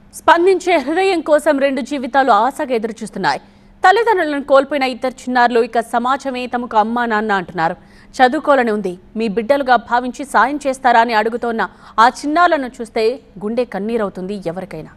స్పందించే హృదయం కోసం రెండు జీవితాలు ఆశగా ఎదురుచూస్తున్నాయి తల్లిదండ్రులను కోల్పోయిన ఇద్దరు చిన్నారులు ఇక సమాజమే తమకు అమ్మా నాన్న అంటున్నారు చదువుకోవాలని ఉంది మీ బిడ్డలుగా భావించి సాయం చేస్తారా అని అడుగుతోన్న ఆ చిన్నారులను చూస్తే గుండె కన్నీరవుతుంది ఎవరికైనా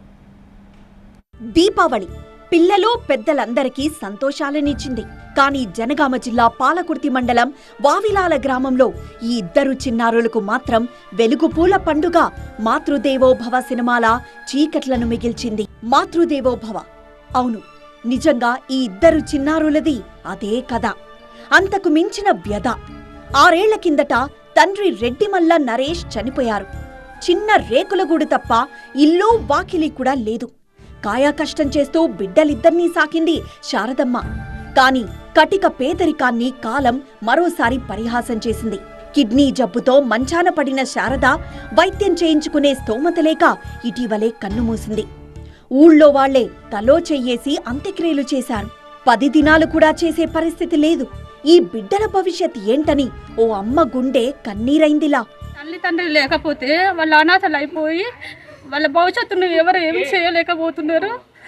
దీపావళి పిల్లలు పెద్దలందరికీ సంతోషాలనిచ్చింది కానీ జనగామ జిల్లా పాలకుర్తి మండలం వావిలాల గ్రామంలో ఈ ఇద్దరు చిన్నారులకు మాత్రం వెలుగుపూల పండుగ మాతృదేవోభవ సినిమాల చీకట్లను మిగిల్చింది మాతృదేవోభవ అవును నిజంగా ఈ ఇద్దరు చిన్నారులది అదే కథ అంతకు మించిన వ్యధ ఆరేళ్ల కిందట తండ్రి రెడ్డిమల్ల నరేష్ చనిపోయారు చిన్న రేకులగూడు తప్ప ఇల్లు వాకిలి కూడా లేదు కాయాకష్టం చేస్తూ బిడ్డలిద్దర్నీ సాకింది శారదమ్మ కాని కటిక పేదరికాన్ని కాలం మరోసారి పరిహాసం చేసింది కిడ్నీ జబ్బుతో మంచాన పడిన శారద వైద్యం చేయించుకునే స్తోమత లేక ఇటీవలే కన్నుమూసింది ఊళ్ళో వాళ్లే తలో చెయ్యేసి అంత్యక్రియలు చేశారు పది దినాలు కూడా చేసే పరిస్థితి లేదు ఈ బిడ్డల భవిష్యత్ ఏంటని ఓ అమ్మ గుండె కన్నీరైందిలా తల్లిదండ్రులు లేకపోతే వాళ్ళ అనాథలు అయిపోయి వాళ్ళ భవిష్యత్తును ఎవరు ఏమి చేయలేకపోతున్నారు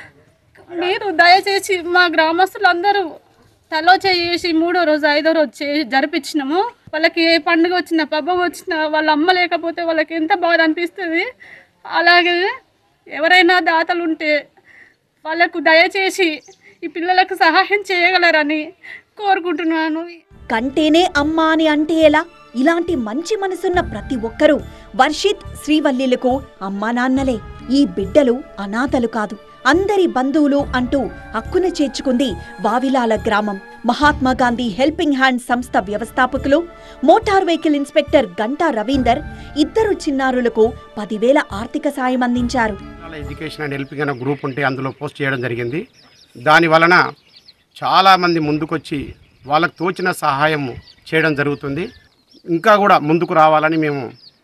మీరు దయచేసి మా గ్రామస్తులందరూ తలో చేసి మూడో రోజు ఐదో రోజు చే జరిపించినాము వాళ్ళకి ఏ పండుగ వచ్చినా పబ్బం వచ్చినా వాళ్ళ అమ్మ లేకపోతే వాళ్ళకి ఎంత బాధ అనిపిస్తుంది అలాగే ఎవరైనా దాతలు ఉంటే వాళ్ళకు దయచేసి ఈ పిల్లలకు సహాయం చేయగలరని కోరుకుంటున్నాను కంటేనే అమ్మ అని అంటే ఎలా ఇలాంటి మంచి మనసున్న ప్రతి ఒక్కరూ వర్షిత్ శ్రీవల్లిలకు అమ్మా నాన్నలే ఈ బిడ్డలు అనాథలు కాదు అందరి బంధువులు అంటూ హక్కున చేర్చుకుంది వావిలాల గ్రామం మహాత్మా గాంధీ హెల్పింగ్ హ్యాండ్ సంస్థ వ్యవస్థాపకులు motor vehicle inspector Ganta Ravinder ఇద్దరు చిన్నారులకు పదివేల ఆర్థిక సాయం అందించారు పిల్లల ఎడ్యుకేషన్ అండ్ హెల్పింగ్ అనే గ్రూప్ ఉంటే అందులో పోస్ట్ చేయడం జరిగింది దాని వలన చాలామంది ముందుకొచ్చి వాళ్ళకు తోచిన సహాయం చేయడం జరుగుతుంది ఇంకా కూడా ముందుకు రావాలని మేము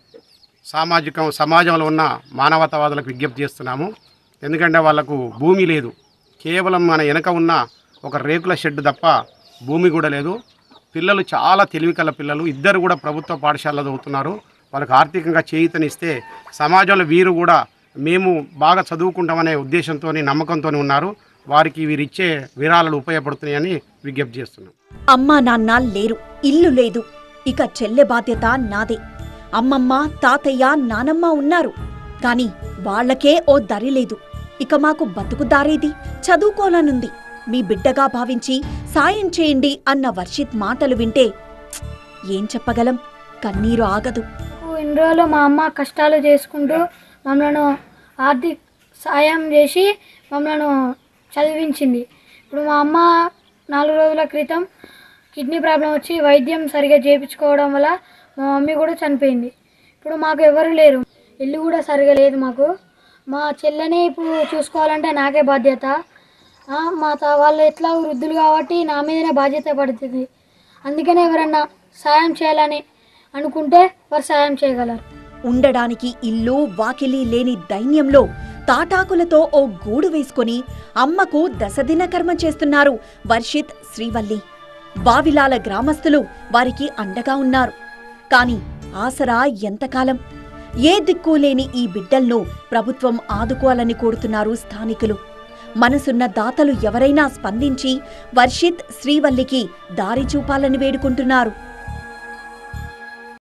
సామాజిక సమాజంలో ఉన్న మానవతావాదులకు విజ్ఞప్తి చేస్తున్నాము ఎందుకంటే వాళ్ళకు భూమి లేదు కేవలం మన వెనక ఉన్న ఒక రేకుల షెడ్ తప్ప భూమి కూడా లేదు పిల్లలు చాలా తెలివి కల పిల్లలు ఇద్దరు కూడా ప్రభుత్వ పాఠశాలలో చదువుతున్నారు వాళ్ళకి ఆర్థికంగా చేయూతనిస్తే సమాజంలో వీరు కూడా మేము బాగా చదువుకుంటామనే ఉద్దేశంతో నమ్మకంతో ఉన్నారు వారికి వీరిచ్చే విరాళాలు ఉపయోగపడుతున్నాయని విజ్ఞప్తి చేస్తున్నాం అమ్మా నాన్న లేరు ఇల్లు లేదు ఇక చెల్లె బాధ్యత నాదే అమ్మమ్మ తాతయ్య నానమ్మ ఉన్నారు కాని వాళ్ళకే ఓ దరి లేదు ఇక మాకు బతుకు దారేది చదువుకోవాలనుంది మీ బిడ్డగా భావించి సాయం చేయండి అన్న వర్షిత్ మాటలు వింటే "ప్చ్! ఏం చెప్పగలం కన్నీరు ఆగదు ఇన్ని రోజులు మా అమ్మ కష్టాలు చేసుకుంటూ మమ్మల్ని ఆర్థిక సాయం చేసి మమ్మల్ని చదివించింది ఇప్పుడు మా అమ్మ నాలుగు రోజుల క్రితం కిడ్నీ ప్రాబ్లం వచ్చి వైద్యం సరిగా చేయించుకోవడం వల్ల మా మమ్మీ కూడా చనిపోయింది ఇప్పుడు మాకు ఎవరు లేరు ఇల్లు కూడా సరిగా లేదు మాకు మా చెల్లెని ఇప్పుడు చూసుకోవాలంటే నాకే బాధ్యత ఆ, మా తా వాళ్ళు ఎట్లా వృద్ధులు కాబట్టి నా మీదనే బాధ్యత పడుతుంది అందుకనే ఎవరన్నా సాయం చేయాలని అనుకుంటే వారు సాయం చేయగలరు ఉండడానికి ఇల్లు వాకిలి లేని దైన్యంలో తాటాకులతో ఓ గూడు వేసుకొని అమ్మకు దశదిన కర్మ చేస్తున్నారు వర్షిత్ శ్రీవల్లి బావిలాల గ్రామస్తులు వారికి అండగా ఉన్నారు కాని ఆసరా ఎంతకాలం ఏ దిక్కు లేని ఈ బిడ్డల్ను ప్రభుత్వం ఆదుకోవాలని కోరుతున్నారు స్థానికులు మనసున్న దాతలు ఎవరైనా స్పందించి వర్షిత్ శ్రీవల్లికి దారి చూపాలని వేడుకుంటున్నారు